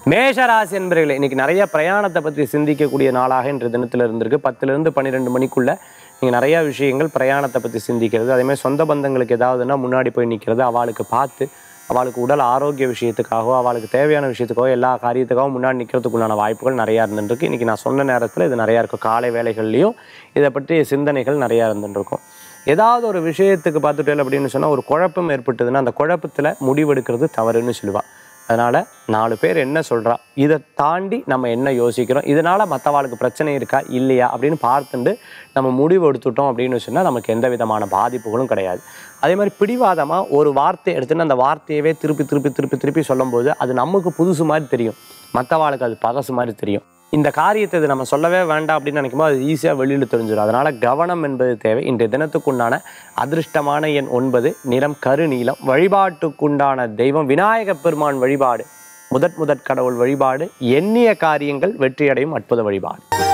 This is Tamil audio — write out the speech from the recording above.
மேஷராசி என்பர்களே இன்னைக்கு நிறைய பிரயாணத்தை பற்றி சிந்திக்கக்கூடிய நாளாக இன்று தினத்தில் இருந்திருக்கு பத்துலேருந்து பன்னிரெண்டு மணிக்குள்ள நீங்கள் நிறைய விஷயங்கள் பிரயாணத்தை பற்றி சிந்திக்கிறது அதேமாதிரி சொந்த பந்தங்களுக்கு ஏதாவதுன்னா முன்னாடி போய் நிற்கிறது அவளுக்கு பார்த்து அவளுக்கு உடல் ஆரோக்கிய விஷயத்துக்காகவோ அவளுக்கு தேவையான விஷயத்துக்காகவோ எல்லா காரியத்துக்காகவும் முன்னாடி நிற்கிறதுக்குண்டான வாய்ப்புகள் நிறையா இருந்துருக்கு இன்றைக்கி நான் சொன்ன நேரத்தில் இது நிறையா இருக்கும் காலை வேலைகள்லையும் இதை பற்றிய சிந்தனைகள் நிறையா இருந்துருக்கும் ஏதாவது ஒரு விஷயத்துக்கு பார்த்துட்டேன் அப்படின்னு சொன்னால் ஒரு குழப்பம் ஏற்பட்டதுன்னா அந்த குழப்பத்தில் முடிவெடுக்கிறது தவறுன்னு சொல்லுவாள் அதனால் நாலு பேர் என்ன சொல்கிறா இதை தாண்டி நம்ம என்ன யோசிக்கிறோம் இதனால் மற்றவாளுக்கு பிரச்சனை இருக்கா இல்லையா அப்படின்னு பார்த்துட்டு நம்ம முடிவு எடுத்துட்டோம் அப்படின்னு சொன்னால் நமக்கு எந்த விதமான பாதிப்புகளும் கிடையாது அதே மாதிரி பிடிவாதமாக ஒரு வார்த்தை எடுத்துன்னு அந்த வார்த்தையவே திருப்பி திருப்பி திருப்பி திருப்பி சொல்லும்போது அது நமக்கு புதுசு மாதிரி தெரியும் மற்றவாளுக்கு அது பழசு மாதிரி தெரியும் இந்த காரியத்தை இது நம்ம சொல்லவே வேண்டாம் அப்படின்னு நினைக்கும்போது அது ஈஸியாக வெளியில் தெரிஞ்சிடும் அதனால் கவனம் என்பது தேவை இன்றைய தினத்துக்குண்டான அதிர்ஷ்டமான எண் ஒன்பது நிறம் கருநீலம் வழிபாட்டுக்குண்டான தெய்வம் விநாயகப் பெருமான் வழிபாடு முதற் முதற் கடவுள் வழிபாடு எண்ணிய காரியங்கள் வெற்றியடையும் அற்புத வழிபாடு